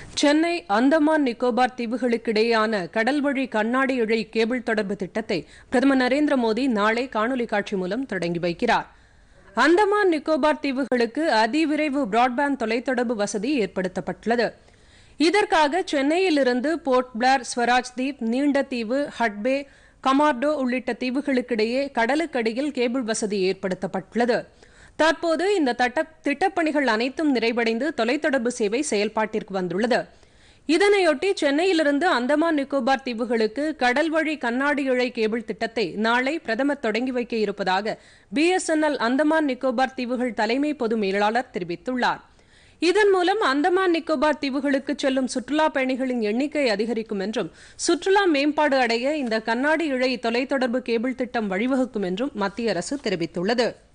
சென்னை அந்தமான் நிக்கோபார் தீவுகளுக்கிடையேயான கடல்வழி கண்ணாடி இழை கேபிள் தொடர்பு திட்டத்தை பிரதமர் நரேந்திர மோடி நாளை காணொலி காட்சி மூலம் தொடங்கி வைக்கிறார் அந்தமான் நிக்கோபார் தீவுகளுக்கு அதிவிரைவு பிராட்பேண்ட் தொலைத்தொடர்பு வசதி ஏற்படுத்தப்பட்டுள்ளது இதற்காக சென்னையிலிருந்து போர்ட் பிளேர் ஸ்வராஜ் தீப் நீண்டதீவு ஹட்பே கமார்டோ உள்ளிட்ட தீவுகளுக்கிடையே கடலுக்கடியில் கேபிள் வசதி ஏற்படுத்தப்பட்டுள்ளது தற்போது இந்த தட்ட திட்டப்பணிகள் அனைத்தும் நிறைவடைந்து தொலைத்தொடர்பு சேவை செயல்பாட்டிற்கு வந்துள்ளது இதனையொட்டி சென்னையிலிருந்து அந்தமான் நிக்கோபார் தீவுகளுக்கு கடல் வழி கண்ணாடி இழை கேபிள் திட்டத்தை நாளை பிரதமர் தொடங்கி வைக்க இருப்பதாக பிஎஸ்என்எல் அந்தமான் நிக்கோபார் தீவுகள் தலைமை பொது மேலாளர் தெரிவித்துள்ளார் இதன் மூலம் அந்தமான் நிக்கோபார் தீவுகளுக்கு செல்லும் சுற்றுலா பயணிகளின் எண்ணிக்கை அதிகரிக்கும் என்றும் சுற்றுலா மேம்பாடு அடைய இந்த கண்ணாடி இழை தொலைத்தொடர்பு கேபிள் திட்டம் வழிவகுக்கும் என்றும் மத்திய அரசு தெரிவித்துள்ளது